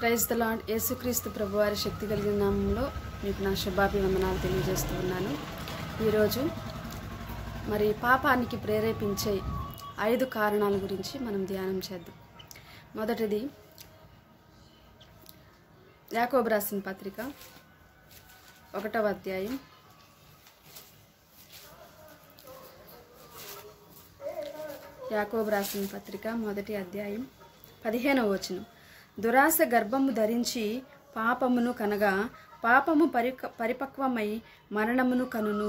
praise the lord యేసుక్రీస్తు ప్రభువారి శక్తి కలిగిన నామంలో మీకు నా శుభాభివందనాలు తెలియజేస్తూ ఉన్నాను ఈరోజు మరి పాపానికి ప్రేరేపించే ఐదు కారణాల గురించి మనం ధ్యానం చేద్దాం మొదటిది యాకోబు రాసిన పత్రిక ఒకటవ అధ్యాయం యాకోబు రాసిన పత్రిక మొదటి అధ్యాయం పదిహేనవ వచనం దురాశ గర్భము ధరించి పాపమును కనగా పాపము పరిక పరిపక్వమై మరణమును కనును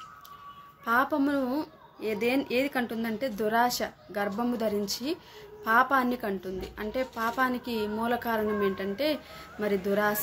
పాపమును ఏదే ఏది కంటుందంటే దురాశ గర్భము ధరించి పాపాన్ని కంటుంది అంటే పాపానికి మూల కారణం ఏంటంటే మరి దురాశ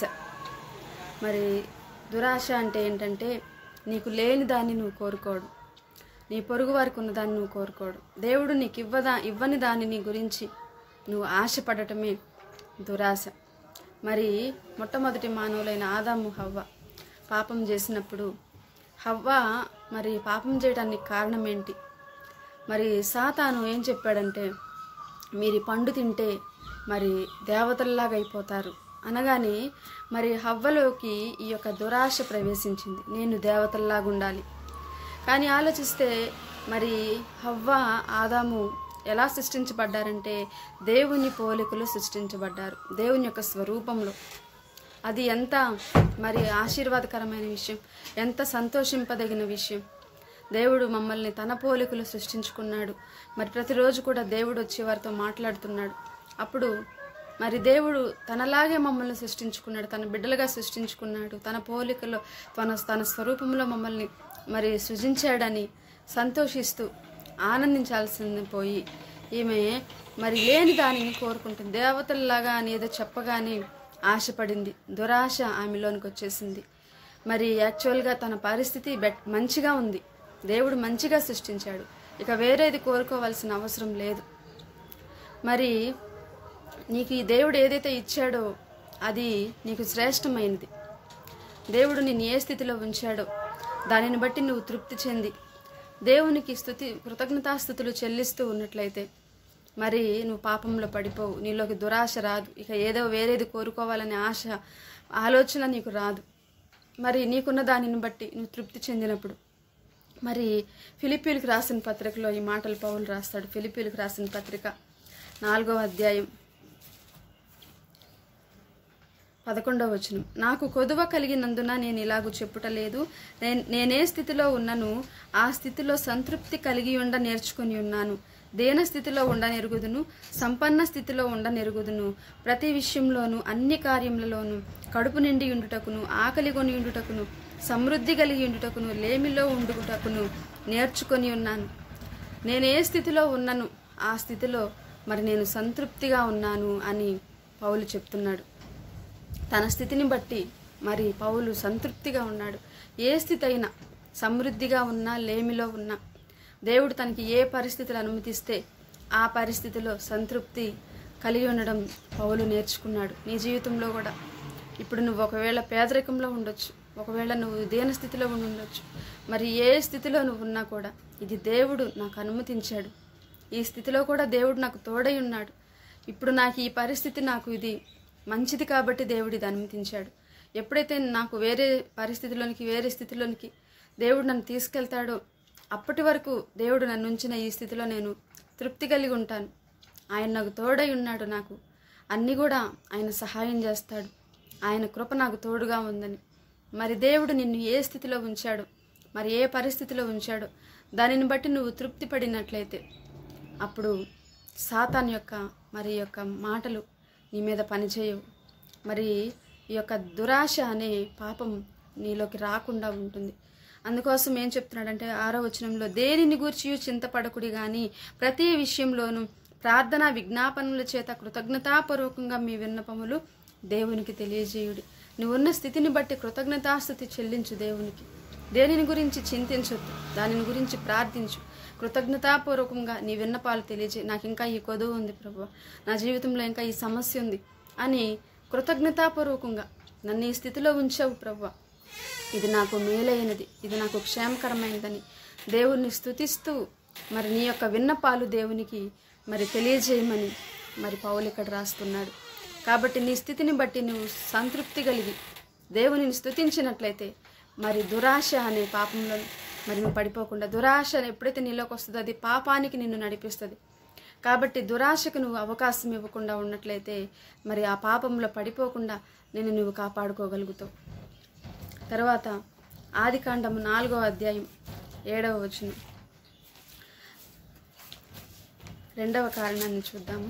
మరి దురాశ అంటే ఏంటంటే నీకు లేని దాన్ని నువ్వు కోరుకోడు నీ పొరుగు వారికి ఉన్న దాన్ని నువ్వు కోరుకోడు దేవుడు నీకు ఇవ్వదా ఇవ్వని దాని నీ గురించి నువ్వు ఆశపడటమే దురాశ మరి మొట్టమొదటి మానవులైన ఆదాము హవ్వ పాపం చేసినప్పుడు హవ్వ మరి పాపం చేయడానికి కారణం ఏంటి మరి సాతాను ఏం చెప్పాడంటే మీరు ఈ పండు తింటే మరి దేవతల్లాగా అయిపోతారు అనగానే మరి హవ్వలోకి ఈ యొక్క దురాశ ప్రవేశించింది నేను దేవతల్లాగా ఉండాలి కానీ ఆలోచిస్తే మరి హవ్వ ఆదాము ఎలా సృష్టించబడ్డారంటే దేవుని పోలికలు సృష్టించబడ్డారు దేవుని యొక్క స్వరూపంలో అది ఎంత మరి ఆశీర్వాదకరమైన విషయం ఎంత సంతోషింపదగిన విషయం దేవుడు మమ్మల్ని తన పోలికలు సృష్టించుకున్నాడు మరి ప్రతిరోజు కూడా దేవుడు వచ్చి వారితో మాట్లాడుతున్నాడు అప్పుడు మరి దేవుడు తనలాగే మమ్మల్ని సృష్టించుకున్నాడు తన బిడ్డలుగా సృష్టించుకున్నాడు తన పోలికలో తన తన స్వరూపంలో మమ్మల్ని మరి సృజించాడని సంతోషిస్తూ ఆనందించాల్సింది పోయి ఈమె మరి లేని దానిని కోరుకుంటుంది దేవతల్లాగా అని ఏదో చెప్పగానే ఆశపడింది దురాశ ఆమెలోనికి వచ్చేసింది మరి యాక్చువల్గా తన పరిస్థితి బెట్ మంచిగా ఉంది దేవుడు మంచిగా సృష్టించాడు ఇక వేరేది కోరుకోవాల్సిన అవసరం లేదు మరి నీకు ఈ దేవుడు ఏదైతే ఇచ్చాడో అది నీకు శ్రేష్టమైనది దేవుడు నిన్ను ఏ స్థితిలో ఉంచాడో దానిని బట్టి నువ్వు తృప్తి చెంది దేవునికి స్థుతి కృతజ్ఞతాస్థుతులు చెల్లిస్తూ ఉన్నట్లయితే మరి నువ్వు పాపంలో పడిపోవు నీలోకి దురాశ రాదు ఇక ఏదో వేరేది కోరుకోవాలనే ఆశ ఆలోచన నీకు రాదు మరి నీకున్న దానిని బట్టి నువ్వు తృప్తి చెందినప్పుడు మరి ఫిలిపీలకు రాసిన పత్రికలో ఈ మాటలు పౌలు రాస్తాడు ఫిలిపీలకు రాసిన పత్రిక నాలుగవ అధ్యాయం పదకొండవ వచనం నాకు కొదువ కలిగినందున నేను ఇలాగూ చెప్పుటలేదు నేను నేనే స్థితిలో ఉన్నను ఆ స్థితిలో సంతృప్తి కలిగి ఉండ నేర్చుకుని ఉన్నాను దేన స్థితిలో ఉండ నెరుగుదును సంపన్న స్థితిలో ఉండ నెరుగుదును ప్రతి విషయంలోనూ అన్ని కార్యములలోనూ కడుపు నిండి ఉండుటకును ఆకలి కొని ఉండుటకును సమృద్ధి కలిగి ఉండుటకును లేమిలో ఉండుటకును నేర్చుకొని ఉన్నాను నేను ఏ స్థితిలో ఉన్నాను ఆ స్థితిలో మరి నేను సంతృప్తిగా ఉన్నాను అని పౌలు చెప్తున్నాడు తన స్థితిని బట్టి మరి పౌలు సంతృప్తిగా ఉన్నాడు ఏ స్థితి అయినా సమృద్ధిగా ఉన్నా లేమిలో ఉన్నా దేవుడు తనకి ఏ పరిస్థితులు అనుమతిస్తే ఆ పరిస్థితిలో సంతృప్తి కలిగి ఉండడం పౌలు నేర్చుకున్నాడు నీ జీవితంలో కూడా ఇప్పుడు నువ్వు ఒకవేళ పేదరికంలో ఉండొచ్చు ఒకవేళ నువ్వు దేన స్థితిలో ఉండి ఉండొచ్చు మరి ఏ స్థితిలో నువ్వు ఉన్నా కూడా ఇది దేవుడు నాకు అనుమతించాడు ఈ స్థితిలో కూడా దేవుడు నాకు తోడై ఉన్నాడు ఇప్పుడు నాకు ఈ పరిస్థితి నాకు ఇది మంచిది కాబట్టి దేవుడు ఇది అనుమతించాడు ఎప్పుడైతే నాకు వేరే పరిస్థితిలోనికి వేరే స్థితిలోనికి దేవుడు నన్ను తీసుకెళ్తాడో అప్పటి వరకు దేవుడు నన్ను ఉంచిన ఈ స్థితిలో నేను తృప్తి కలిగి ఉంటాను ఆయన నాకు తోడై ఉన్నాడు నాకు అన్నీ కూడా ఆయన సహాయం చేస్తాడు ఆయన కృప నాకు తోడుగా ఉందని మరి దేవుడు నిన్ను ఏ స్థితిలో ఉంచాడో మరి ఏ పరిస్థితిలో ఉంచాడో దానిని బట్టి నువ్వు తృప్తి పడినట్లయితే అప్పుడు సాతాన్ యొక్క మరి ఈ యొక్క మాటలు నీ మీద పనిచేయవు మరి ఈ యొక్క దురాశ అనే పాపం నీలోకి రాకుండా ఉంటుంది అందుకోసం ఏం చెప్తున్నాడంటే ఆరో వచనంలో దేనిని గూర్చి చింతపడకుడి కానీ ప్రతి విషయంలోనూ ప్రార్థన విజ్ఞాపనల చేత కృతజ్ఞతాపూర్వకంగా మీ విన్నపములు దేవునికి తెలియజేయుడి నువ్వున్న స్థితిని బట్టి కృతజ్ఞతాస్థుతి చెల్లించు దేవునికి దేనిని గురించి చింతించొద్దు దానిని గురించి ప్రార్థించు కృతజ్ఞతాపూర్వకంగా నీ విన్నపాలు తెలియజే నాకు ఇంకా ఈ కొదువు ఉంది ప్రభు నా జీవితంలో ఇంకా ఈ సమస్య ఉంది అని కృతజ్ఞతాపూర్వకంగా నన్ను ఈ స్థితిలో ఉంచావు ప్రభు ఇది నాకు మేలైనది ఇది నాకు క్షేమకరమైనదని దేవుణ్ణి స్తుతిస్తూ మరి నీ యొక్క విన్నపాలు దేవునికి మరి తెలియజేయమని మరి పౌలు ఇక్కడ రాస్తున్నాడు కాబట్టి నీ స్థితిని బట్టి నువ్వు సంతృప్తి కలిగి దేవునిని స్తుతించినట్లయితే మరి దురాశ అనే పాపంలో మరి నువ్వు పడిపోకుండా దురాశ ఎప్పుడైతే నీలోకి వస్తుందో అది పాపానికి నిన్ను నడిపిస్తుంది కాబట్టి దురాశకు నువ్వు అవకాశం ఇవ్వకుండా ఉన్నట్లయితే మరి ఆ పాపంలో పడిపోకుండా నేను నువ్వు కాపాడుకోగలుగుతావు తర్వాత ఆదికాండము నాలుగో అధ్యాయం ఏడవ వచనం రెండవ కారణాన్ని చూద్దాము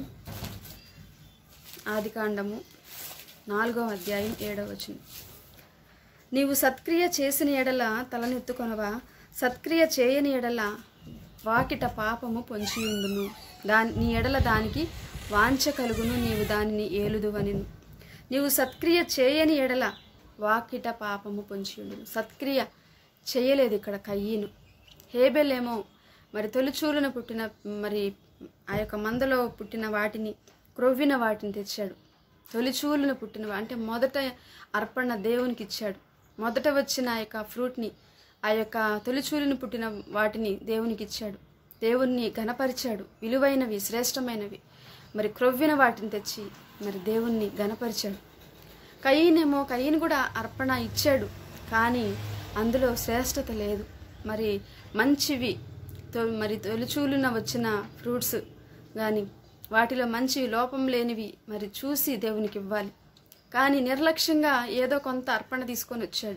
ఆదికాండము నాలుగో అధ్యాయం ఏడవ వచనం నీవు సత్క్రియ చేసిన ఎడల తలనెత్తుకొనవా సత్క్రియ చేయని ఎడల వాకిట పాపము పొంచియుండును దాని నీ ఎడల దానికి వాంఛ కలుగును నీవు దానిని ఏలుదువనిను నీవు సత్క్రియ చేయని ఎడల వాకిట పాపము పొంచియుండును సత్క్రియ చేయలేదు ఇక్కడ కయ్యను హేబెలేమో మరి తొలిచూలున పుట్టిన మరి ఆ యొక్క మందలో పుట్టిన వాటిని క్రొవ్విన వాటిని తెచ్చాడు తొలిచూలున పుట్టిన వా- అంటే మొదట అర్పణ దేవునికి ఇచ్చాడు మొదట వచ్చిన ఆ యొక్క ఫ్రూట్ని ఆ యొక్క తొలిచూలున పుట్టిన వాటిని దేవునికి ఇచ్చాడు దేవుణ్ణి ఘనపరిచాడు విలువైనవి శ్రేష్టమైనవి మరి క్రొవ్విన వాటిని తెచ్చి మరి దేవుణ్ణి ఘనపరిచాడు కయ్యనేమో కయ్యను కూడా అర్పణ ఇచ్చాడు కానీ అందులో శ్రేష్టత లేదు మరి మంచివి తొ- మరి తొలిచూలున వచ్చిన ఫ్రూట్స్ కానీ వాటిలో మంచి లోపం లేనివి మరి చూసి దేవునికి ఇవ్వాలి కానీ నిర్లక్ష్యంగా ఏదో కొంత అర్పణ తీసుకొని వచ్చాడు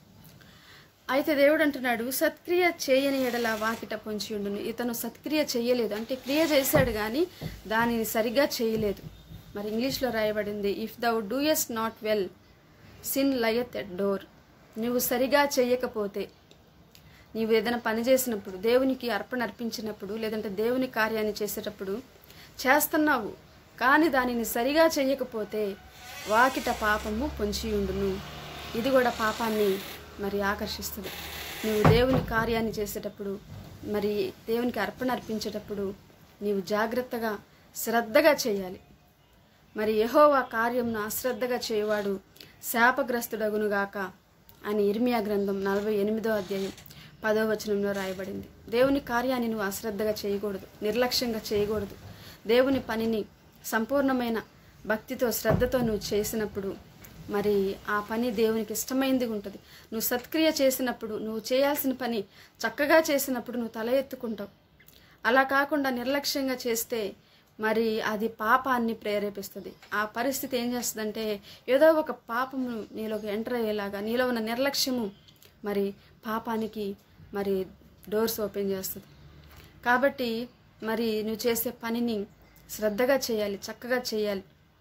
అయితే దేవుడు అంటున్నాడు సత్క్రియ చేయని ఎడల వాకిట పొంచి ఉండును ఇతను సత్క్రియ చేయలేదు అంటే క్రియ చేశాడు కానీ దానిని సరిగా చేయలేదు మరి ఇంగ్లీష్లో రాయబడింది if thou doest not well sin lieth at door నువ్వు సరిగా చేయకపోతే నీవు ఏదైనా పని చేసినప్పుడు దేవునికి అర్పణ అర్పించినప్పుడు లేదంటే దేవుని కార్యాన్ని చేసేటప్పుడు చేస్తున్నావు కానీ దానిని సరిగా చేయకపోతే వాకిట పాపము పొంచి ఉండును ఇది కూడా పాపాన్ని మరి ఆకర్షిస్తుంది నీవు దేవుని కార్యాన్ని చేసేటప్పుడు మరి దేవునికి అర్పణ అర్పించేటప్పుడు నీవు జాగ్రత్తగా శ్రద్ధగా చేయాలి మరి యెహోవా కార్యంను అశ్రద్ధగా చేయవాడు శాపగ్రస్తుడగునుగాక అని ఇర్మియా గ్రంథం నలభై ఎనిమిదో అధ్యాయం పదో వచనంలో రాయబడింది దేవుని కార్యాన్ని నువ్వు అశ్రద్ధగా చేయకూడదు నిర్లక్ష్యంగా చేయకూడదు దేవుని పనిని సంపూర్ణమైన భక్తితో శ్రద్ధతో నువ్వు చేసినప్పుడు మరి ఆ పని దేవునికి ఇష్టమైంది ఉంటుంది నువ్వు సత్క్రియ చేసినప్పుడు నువ్వు చేయాల్సిన పని చక్కగా చేసినప్పుడు నువ్వు తల ఎత్తుకుంటావు అలా కాకుండా నిర్లక్ష్యంగా చేస్తే మరి అది పాపాన్ని ప్రేరేపిస్తుంది ఆ పరిస్థితి ఏం చేస్తుందంటే ఏదో ఒక పాపము నీలోకి ఎంటర్ అయ్యేలాగా నీలో ఉన్న నిర్లక్ష్యము మరి పాపానికి మరి డోర్స్ ఓపెన్ చేస్తుంది కాబట్టి మరి నువ్వు చేసే పనిని శ్రద్ధగా చేయాలి చక్కగా చేయాలి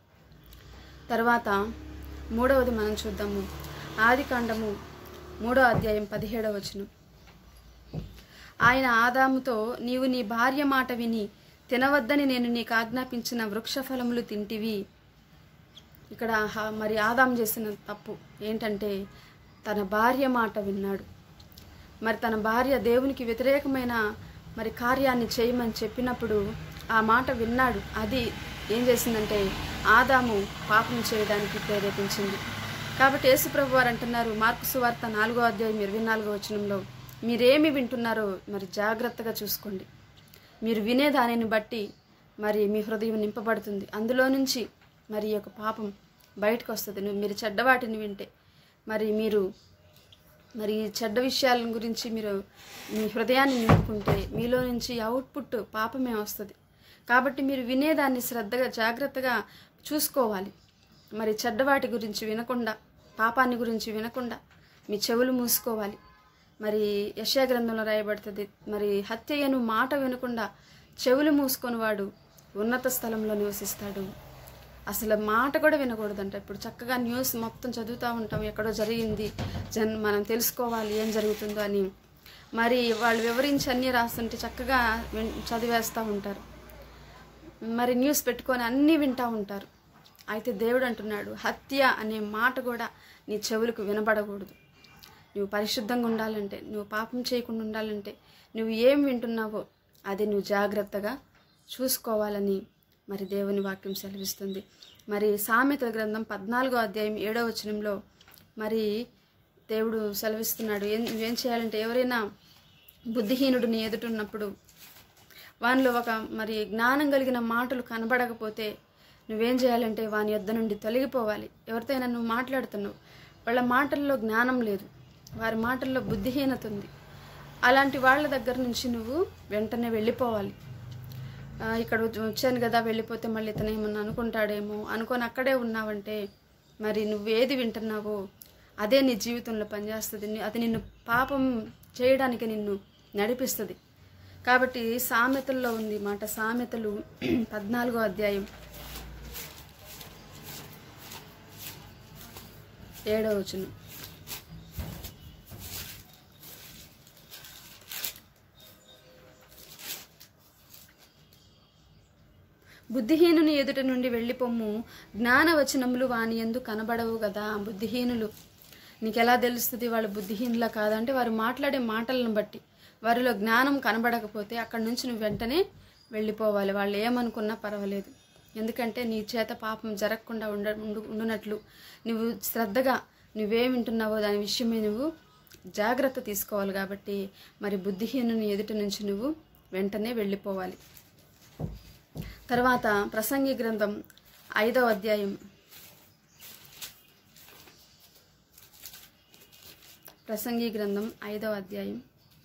తర్వాత మూడవది మనం చూద్దాము ఆది కాండము మూడో అధ్యాయం పదిహేడవ వచనం ఆయన ఆదాముతో నీవు నీ భార్య మాట విని తినవద్దని నేను నీకు ఆజ్ఞాపించిన వృక్షఫలములు తింటివి ఇక్కడ హ- మరి ఆదాం చేసిన తప్పు ఏంటంటే తన భార్య మాట విన్నాడు మరి తన భార్య దేవునికి వ్యతిరేకమైన మరి కార్యాన్ని చేయమని చెప్పినప్పుడు ఆ మాట విన్నాడు అది ఏం చేసిందంటే ఆదాము పాపం చేయడానికి ప్రేరేపించింది కాబట్టి యేసుప్రభు వారు అంటున్నారు మార్కు సువార్త నాలుగో అధ్యాయం ఇరవై నాలుగో వచనంలో మీరేమి వింటున్నారో మరి జాగ్రత్తగా చూసుకోండి మీరు వినే దానిని బట్టి మరి మీ హృదయం నింపబడుతుంది అందులో నుంచి మరి ఈ యొక్క పాపం బయటకు వస్తుంది నువ్వు మీరు చెడ్డవాటిని వింటే మరి మీరు మరి ఈ చెడ్డ విషయాల గురించి మీరు మీ హృదయాన్ని నింపుకుంటే మీలో నుంచి అవుట్పుట్ పాపమే వస్తుంది కాబట్టి మీరు వినేదాన్ని శ్రద్ధగా జాగ్రత్తగా చూసుకోవాలి మరి చెడ్డవాటి గురించి వినకుండా పాపాన్ని గురించి వినకుండా మీ చెవులు మూసుకోవాలి మరి యశా గ్రంథంలో రాయబడుతుంది మరి హత్యయను మాట వినకుండా చెవులు మూసుకొని వాడు ఉన్నత స్థలంలో నివసిస్తాడు అసలు మాట కూడా వినకూడదంట ఇప్పుడు చక్కగా న్యూస్ మొత్తం చదువుతూ ఉంటాం ఎక్కడో జరిగింది జన్ మనం తెలుసుకోవాలి ఏం జరుగుతుందో అని మరి వాళ్ళు వివరించి అన్నీ రాస్తుంటే చక్కగా విన్- చదివేస్తూ ఉంటారు మరి న్యూస్ పెట్టుకొని అన్నీ వింటూ ఉంటారు అయితే దేవుడు అంటున్నాడు హత్య అనే మాట కూడా నీ చెవులకు వినబడకూడదు నువ్వు పరిశుద్ధంగా ఉండాలంటే నువ్వు పాపం చేయకుండా ఉండాలంటే నువ్వు ఏం వింటున్నావో అది నువ్వు జాగ్రత్తగా చూసుకోవాలని మరి దేవుని వాక్యం సెలవిస్తుంది మరి సామెత గ్రంథం పద్నాలుగో అధ్యాయం ఏడో వచనంలో మరి దేవుడు సెలవిస్తున్నాడు ఏం నువ్వేం చేయాలంటే ఎవరైనా బుద్ధిహీనుడు నీ ఎదుటున్నప్పుడు వానిలో ఒక మరి జ్ఞానం కలిగిన మాటలు కనబడకపోతే నువ్వేం చేయాలంటే వాని యొద్ద నుండి తొలగిపోవాలి ఎవరితోనైనా నువ్వు మాట్లాడుతున్నావు వాళ్ళ మాటల్లో జ్ఞానం లేదు వారి మాటల్లో బుద్ధిహీనత ఉంది అలాంటి వాళ్ళ దగ్గర నుంచి నువ్వు వెంటనే వెళ్ళిపోవాలి ఆ, ఇక్కడ వచ్చి- వచ్చాను కదా వెళ్ళిపోతే మళ్ళీ ఇతను ఏమన్నా అనుకుంటాడేమో అనుకొని అక్కడే ఉన్నావంటే మరి నువ్వేది వింటున్నావో అదే నీ జీవితంలో పనిచేస్తుంది ని- అది నిన్ను పాపం చేయడానికి నిన్ను నడిపిస్తుంది కాబట్టి సామెతల్లో ఉంది మాట సామెతలు పద్నాలుగో అధ్యాయం ఏడవ వచనం బుద్ధిహీనుని ఎదుట నుండి వెళ్ళిపోమ్ము జ్ఞానవచనములు వాని ఎందు కనబడవు కదా బుద్ధిహీనులు నీకెలా తెలుస్తుంది వాళ్ళు బుద్ధిహీనులా కాదంటే వారు మాట్లాడే మాటలను బట్టి వారిలో జ్ఞానం కనబడకపోతే అక్కడి నుంచి నువ్వు వెంటనే వెళ్ళిపోవాలి వాళ్ళు ఏమనుకున్నా పర్వాలేదు ఎందుకంటే నీ చేత పాపం జరగకుండా ఉండ ఉండు ఉండునట్లు నువ్వు శ్రద్ధగా నువ్వేం వింటున్నావో దాని విషయమే నువ్వు జాగ్రత్త తీసుకోవాలి కాబట్టి మరి బుద్ధిహీనుని ఎదుట నుంచి నువ్వు వెంటనే వెళ్ళిపోవాలి తర్వాత ప్రసంగి గ్రంథం ఐదవ అధ్యాయం ప్రసంగి గ్రంథం ఐదవ అధ్యాయం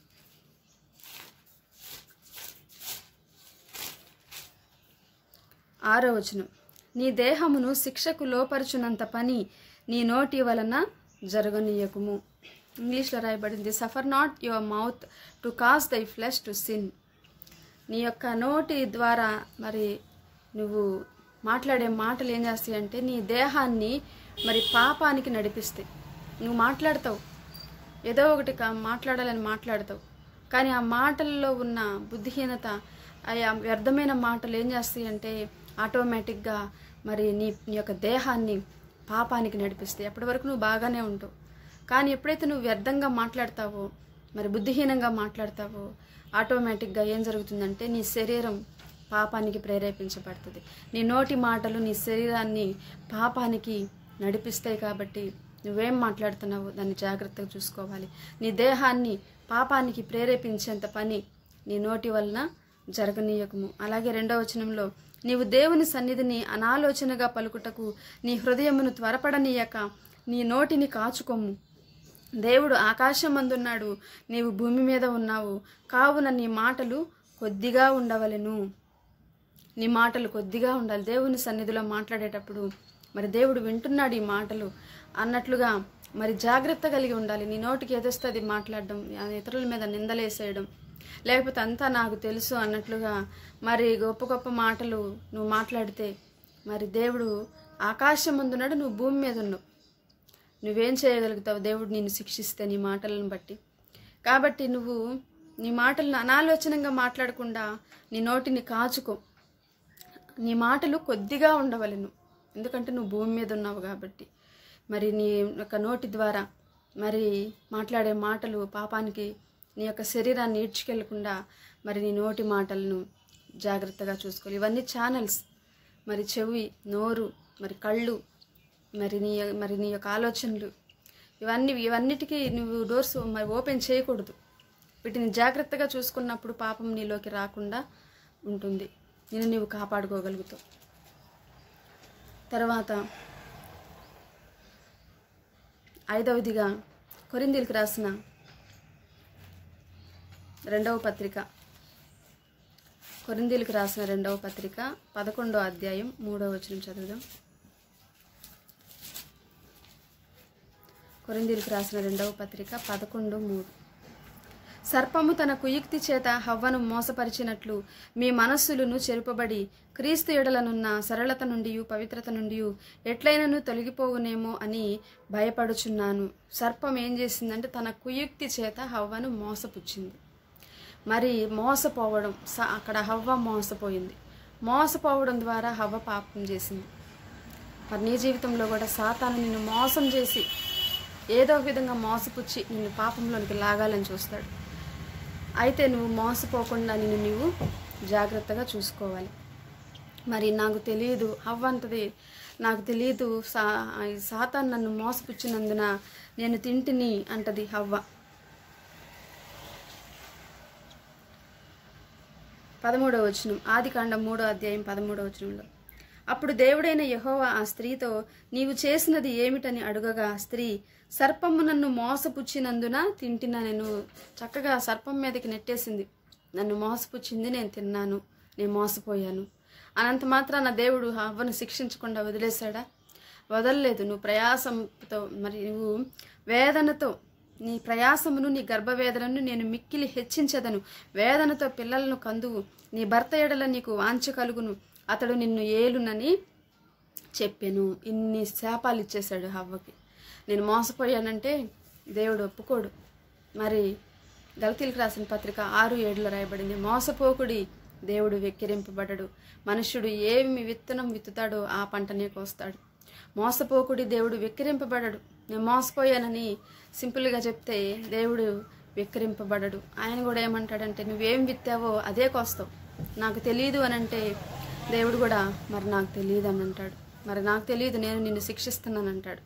ఆరో వచనం నీ దేహమును శిక్షకు లోపరుచునంత పని నీ నోటి వలన జరగనీయకుము ఇంగ్లీష్లో రాయబడింది suffer not your mouth to cause thy flesh to sin నీ యొక్క నోటి ద్వారా మరి నువ్వు మాట్లాడే మాటలు ఏం చేస్తాయి అంటే నీ దేహాన్ని మరి పాపానికి నడిపిస్తాయి నువ్వు మాట్లాడతావు ఏదో ఒకటి కా- మాట్లాడాలని మాట్లాడతావు కానీ ఆ మాటల్లో ఉన్న బుద్ధిహీనత ఆ వ్యర్థమైన మాటలు ఏం చేస్తాయి అంటే ఆటోమేటిక్గా మరి నీ నీ యొక్క దేహాన్ని పాపానికి నడిపిస్తాయి అప్పటి వరకు నువ్వు బాగానే ఉంటావు కానీ ఎప్పుడైతే నువ్వు వ్యర్థంగా మాట్లాడతావో మరి బుద్ధిహీనంగా మాట్లాడతావో ఆటోమేటిక్గా ఏం జరుగుతుందంటే నీ శరీరం పాపానికి ప్రేరేపించబడుతుంది నీ నోటి మాటలు నీ శరీరాన్ని పాపానికి నడిపిస్తాయి కాబట్టి నువ్వేం మాట్లాడుతున్నావో దాన్ని జాగ్రత్తగా చూసుకోవాలి నీ దేహాన్ని పాపానికి ప్రేరేపించేంత పని నీ నోటి వలన జరగనీయకము అలాగే రెండవ వచనంలో నీవు దేవుని సన్నిధిని అనాలోచనగా పలుకుటకు నీ హృదయమును త్వరపడనీయక నీ నోటిని కాచుకొమ్ము దేవుడు ఆకాశమందున్నాడు నీవు భూమి మీద ఉన్నావు కావున నీ మాటలు కొద్దిగా ఉండవలెను నీ మాటలు కొద్దిగా ఉండాలి దేవుని సన్నిధిలో మాట్లాడేటప్పుడు మరి దేవుడు వింటున్నాడు ఈ మాటలు అన్నట్లుగా మరి జాగ్రత్త కలిగి ఉండాలి నీ నోటికి ఎదుస్తుంది మాట్లాడడం ఆ ఇతరుల మీద నిందలేసేయడం లేకపోతే అంతా నాకు తెలుసు అన్నట్లుగా మరి గొప్ప గొప్ప మాటలు నువ్వు మాట్లాడితే మరి దేవుడు ఆకాశం ముందున్నాడు నువ్వు భూమి మీద ఉన్నావు నువ్వేం చేయగలుగుతావు దేవుడు నిన్ను శిక్షిస్తే నీ మాటలను బట్టి కాబట్టి నువ్వు నీ మాటలను అనాలోచనంగా మాట్లాడకుండా నీ నోటిని కాచుకో నీ మాటలు కొద్దిగా ఉండవలను ఎందుకంటే నువ్వు భూమి మీద ఉన్నావు కాబట్టి మరి నీ యొక్క నోటి ద్వారా మరి మాట్లాడే మాటలు పాపానికి నీ యొక్క శరీరాన్ని ఈడ్చుకెళ్లకుండా మరి నీ నోటి మాటలను జాగ్రత్తగా చూసుకోవాలి ఇవన్నీ ఛానల్స్ మరి చెవి నోరు మరి కళ్ళు మరి నీ మరి నీ యొక్క ఆలోచనలు ఇవన్నీ ఇవన్నిటికీ నువ్వు డోర్స్ మరి ఓపెన్ చేయకూడదు వీటిని జాగ్రత్తగా చూసుకున్నప్పుడు పాపం నీలోకి రాకుండా ఉంటుంది నేను నీవు కాపాడుకోగలుగుతావు తర్వాత ఐదవదిగా కొరిందీలకు రాసిన రెండవ పత్రిక కొరిందీలకు రాసిన రెండవ పత్రిక పదకొండో అధ్యాయం మూడవ వచనం చదువుదాం కొరిందీలకు రాసిన రెండవ పత్రిక పదకొండు మూడు సర్పము తన కుయుక్తి చేత హవ్వను మోసపరిచినట్లు మీ మనస్సులను చెరుపబడి క్రీస్తు ఎడలనున్న సరళత నుండి పవిత్రత నుండి ఎట్లయినను తొలగిపోవునేమో అని భయపడుచున్నాను సర్పం ఏం చేసిందంటే తన కుయుక్తి చేత హవ్వను మోసపుచ్చింది మరి మోసపోవడం స- అక్కడ హవ్వ మోసపోయింది మోసపోవడం ద్వారా హవ్వ పాపం చేసింది మరి నీ జీవితంలో కూడా సాతాను నిన్ను మోసం చేసి ఏదో ఒక విధంగా మోసపుచ్చి నిన్ను పాపంలోనికి లాగాలని చూస్తాడు అయితే నువ్వు మోసపోకుండా నిన్ను నీవు జాగ్రత్తగా చూసుకోవాలి మరి నాకు తెలియదు అవ్వంతది నాకు తెలియదు సా ఈ సాతాన్ నన్ను మోసపుచ్చినందున నేను తింటిని అంటది హవ్వ పదమూడవ వచనం ఆది కాండం మూడో అధ్యాయం పదమూడవ వచనంలో అప్పుడు దేవుడైన యెహోవా ఆ స్త్రీతో నీవు చేసినది ఏమిటని అడుగగా ఆ స్త్రీ సర్పము నన్ను మోసపుచ్చినందున తింటిన నేను చక్కగా సర్పం మీదకి నెట్టేసింది నన్ను మోసపుచ్చింది నేను తిన్నాను నేను మోసపోయాను అనంత మాత్రాన దేవుడు అవ్వను శిక్షించకుండా వదిలేశాడా వదలలేదు నువ్వు ప్రయాసంతో మరి నువ్వు వేదనతో నీ ప్రయాసమును నీ గర్భవేదనను నేను మిక్కిలి హెచ్చించదను వేదనతో పిల్లలను కందువు నీ భర్త ఎడల నీకు వాంఛ కలుగును అతడు నిన్ను ఏలునని చెప్పాను ఇన్ని శాపాలు ఇచ్చేశాడు హవ్వకి నేను మోసపోయానంటే దేవుడు ఒప్పుకోడు మరి గలతీలకు రాసిన పత్రిక ఆరు ఏడులో రాయబడింది మోసపోకుడి దేవుడు వెక్కిరింపబడడు మనుష్యుడు ఏమి విత్తనం విత్తుతాడో ఆ పంటనే కోస్తాడు మోసపోకుడి దేవుడు వెక్కిరింపబడడు నేను మోసపోయానని సింపుల్గా చెప్తే దేవుడు వెక్కిరింపబడడు ఆయన కూడా ఏమంటాడంటే నువ్వేం విత్తావో అదే కోస్తావు నాకు తెలియదు అని అంటే దేవుడు కూడా మరి నాకు తెలియదు అని అంటాడు మరి నాకు తెలియదు నేను నిన్ను శిక్షిస్తున్నాను అంటాడు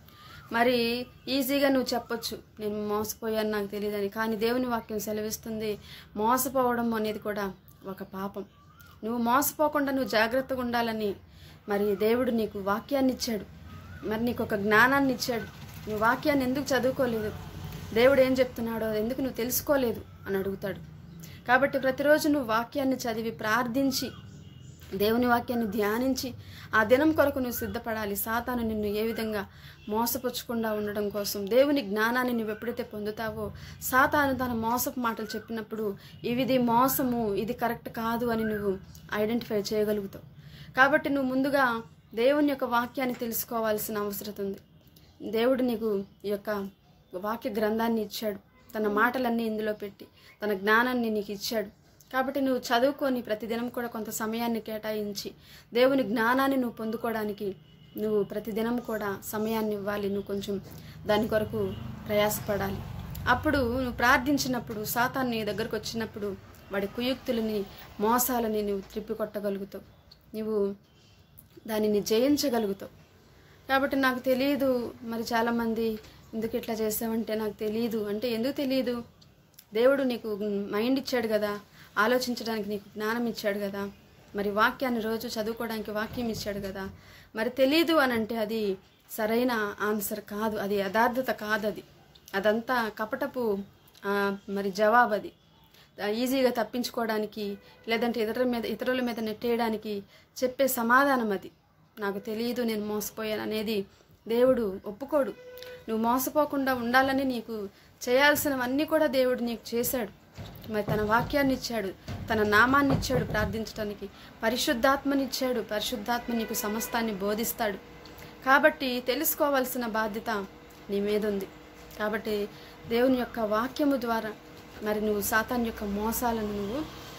మరి ఈజీగా నువ్వు చెప్పొచ్చు నేను మోసపోయాను నాకు తెలియదని కానీ దేవుని వాక్యం సెలవిస్తుంది మోసపోవడం అనేది కూడా ఒక పాపం నువ్వు మోసపోకుండా నువ్వు జాగ్రత్తగా ఉండాలని మరి దేవుడు నీకు వాక్యాన్ని ఇచ్చాడు మరి నీకు ఒక జ్ఞానాన్ని ఇచ్చాడు నువ్వు వాక్యాన్ని ఎందుకు చదువుకోలేదు దేవుడు ఏం చెప్తున్నాడో అది ఎందుకు నువ్వు తెలుసుకోలేదు అని అడుగుతాడు కాబట్టి ప్రతిరోజు నువ్వు వాక్యాన్ని చదివి ప్రార్థించి దేవుని వాక్యాన్ని ధ్యానించి ఆ దినం కొరకు నువ్వు సిద్ధపడాలి సాతాను నిన్ను ఏ విధంగా మోసపుచ్చకుండా ఉండడం కోసం దేవుని జ్ఞానాన్ని నువ్వు ఎప్పుడైతే పొందుతావో సాతాను తన మోసపు మాటలు చెప్పినప్పుడు ఇది మోసము ఇది కరెక్ట్ కాదు అని నువ్వు ఐడెంటిఫై చేయగలుగుతావు కాబట్టి నువ్వు ముందుగా దేవుని యొక్క వాక్యాన్ని తెలుసుకోవాల్సిన అవసరం ఉంది దేవుడు నీకు ఈ యొక్క వాక్య గ్రంథాన్ని ఇచ్చాడు తన మాటలన్నీ ఇందులో పెట్టి తన జ్ఞానాన్ని నీకు ఇచ్చాడు కాబట్టి నువ్వు చదువుకొని ప్రతిదినం కూడా కొంత సమయాన్ని కేటాయించి దేవుని జ్ఞానాన్ని నువ్వు పొందుకోవడానికి నువ్వు ప్రతిదినం కూడా సమయాన్ని ఇవ్వాలి నువ్వు కొంచెం దాని కొరకు ప్రయాసపడాలి అప్పుడు నువ్వు ప్రార్థించినప్పుడు సాతాన్ నీ దగ్గరకు వచ్చినప్పుడు వాడి కుయుక్తులని మోసాలని నువ్వు త్రిప్పికొట్టగలుగుతావు నువ్వు దానిని జయించగలుగుతావు కాబట్టి నాకు తెలియదు మరి చాలామంది ఎందుకు ఇట్లా చేసావంటే నాకు తెలియదు అంటే ఎందుకు తెలియదు దేవుడు నీకు మైండ్ ఇచ్చాడు కదా ఆలోచించడానికి నీకు జ్ఞానం ఇచ్చాడు కదా మరి వాక్యాన్ని రోజు చదువుకోవడానికి వాక్యం ఇచ్చాడు కదా మరి తెలియదు అని అంటే అది సరైన ఆన్సర్ కాదు అది యథార్థత కాదు అది అదంతా కపటపు ఆ, మరి జవాబు అది ఈజీగా తప్పించుకోవడానికి లేదంటే ఇతరుల మీద ఇతరుల మీద నెట్టేయడానికి చెప్పే సమాధానం అది నాకు తెలియదు నేను మోసపోయాను అనేది దేవుడు ఒప్పుకోడు నువ్వు మోసపోకుండా ఉండాలని నీకు చేయాల్సినవన్నీ కూడా దేవుడు నీకు చేశాడు మరి తన వాక్యాన్ని ఇచ్చాడు తన నామాన్ని ఇచ్చాడు ప్రార్థించడానికి పరిశుద్ధాత్మని ఇచ్చాడు పరిశుద్ధాత్మ నీకు సమస్తాన్ని బోధిస్తాడు కాబట్టి తెలుసుకోవాల్సిన బాధ్యత నీ మీద ఉంది కాబట్టి దేవుని యొక్క వాక్యము ద్వారా మరి నువ్వు సాతాన్ యొక్క మోసాలను నువ్వు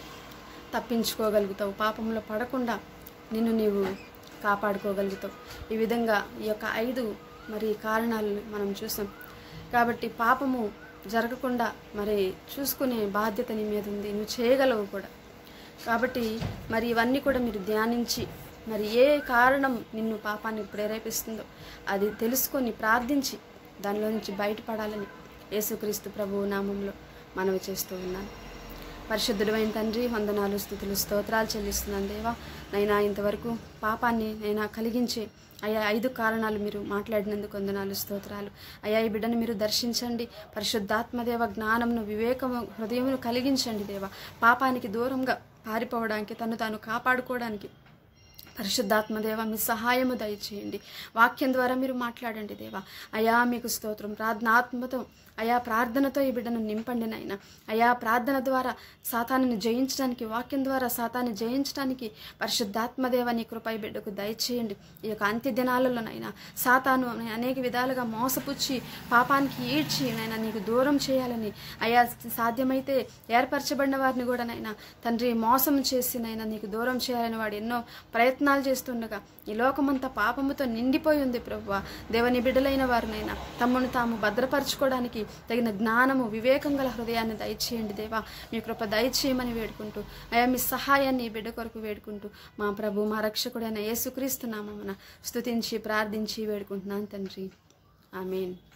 తప్పించుకోగలుగుతావు పాపంలో పడకుండా నిన్ను నీవు కాపాడుకోగలుగుతావు ఈ విధంగా ఈ యొక్క ఐదు మరి కారణాలను మనం చూసాం కాబట్టి పాపము జరగకుండా మరి చూసుకునే బాధ్యత నీ మీద ఉంది నువ్వు చేయగలవు కూడా కాబట్టి మరి ఇవన్నీ కూడా మీరు ధ్యానించి మరి ఏ కారణం నిన్ను పాపానికి ప్రేరేపిస్తుందో అది తెలుసుకొని ప్రార్థించి దానిలో నుంచి బయటపడాలని యేసుక్రీస్తు ప్రభువు నామంలో మనవి చేస్తూ ఉన్నాను పరిశుద్ధుడైన తండ్రి వందనాలు స్థుతులు స్తోత్రాలు చెల్లిస్తున్నాను దేవా నైనా ఇంతవరకు పాపాన్ని నైనా కలిగించే అయ్యా ఐదు కారణాలు మీరు మాట్లాడినందుకు వందనాలు స్తోత్రాలు అయ్యా ఈ బిడ్డను మీరు దర్శించండి పరిశుద్ధాత్మదేవ జ్ఞానమును వివేకము హృదయమును కలిగించండి దేవా పాపానికి దూరంగా పారిపోవడానికి తను తాను కాపాడుకోవడానికి పరిశుద్ధాత్మ దేవ మీ సహాయము దయచేయండి వాక్యం ద్వారా మీరు మాట్లాడండి దేవా అయా మీకు స్తోత్రం ప్రార్థనాత్మతో అయా ప్రార్థనతో ఈ బిడ్డను నింపండి నాయన అయా ప్రార్థన ద్వారా సాతాన్ని జయించడానికి వాక్యం ద్వారా సాతాన్ని జయించడానికి పరిశుద్ధాత్మ దేవ నీ కృపై బిడ్డకు దయచేయండి ఈ యొక్క అంత్య దినాలలోనైనా సాతాను అనేక విధాలుగా మోసపుచ్చి పాపానికి ఈడ్చి నైనా నీకు దూరం చేయాలని అయా సాధ్యమైతే ఏర్పరచబడిన వారిని కూడా నైనా తండ్రి మోసం చేసి నైనా నీకు దూరం చేయాలని వాడు ఎన్నో ప్రయత్నాలు చేస్తుండగా ఈ లోకమంతా పాపముతో నిండిపోయి ఉంది ప్రభువా దేవని బిడ్డలైన వారినైనా తమ్మును తాము భద్రపరచుకోవడానికి తగిన జ్ఞానము వివేకం గల హృదయాన్ని దయచేయండి దేవా మీ కృప దయచేయమని వేడుకుంటూ అయా మీ సహాయాన్ని ఈ బిడ్డ కొరకు వేడుకుంటూ మా ప్రభు మా రక్షకుడైన యేసుక్రీస్తు నామమున స్తుతించి ప్రార్థించి వేడుకుంటున్నాను తండ్రి ఆమెన్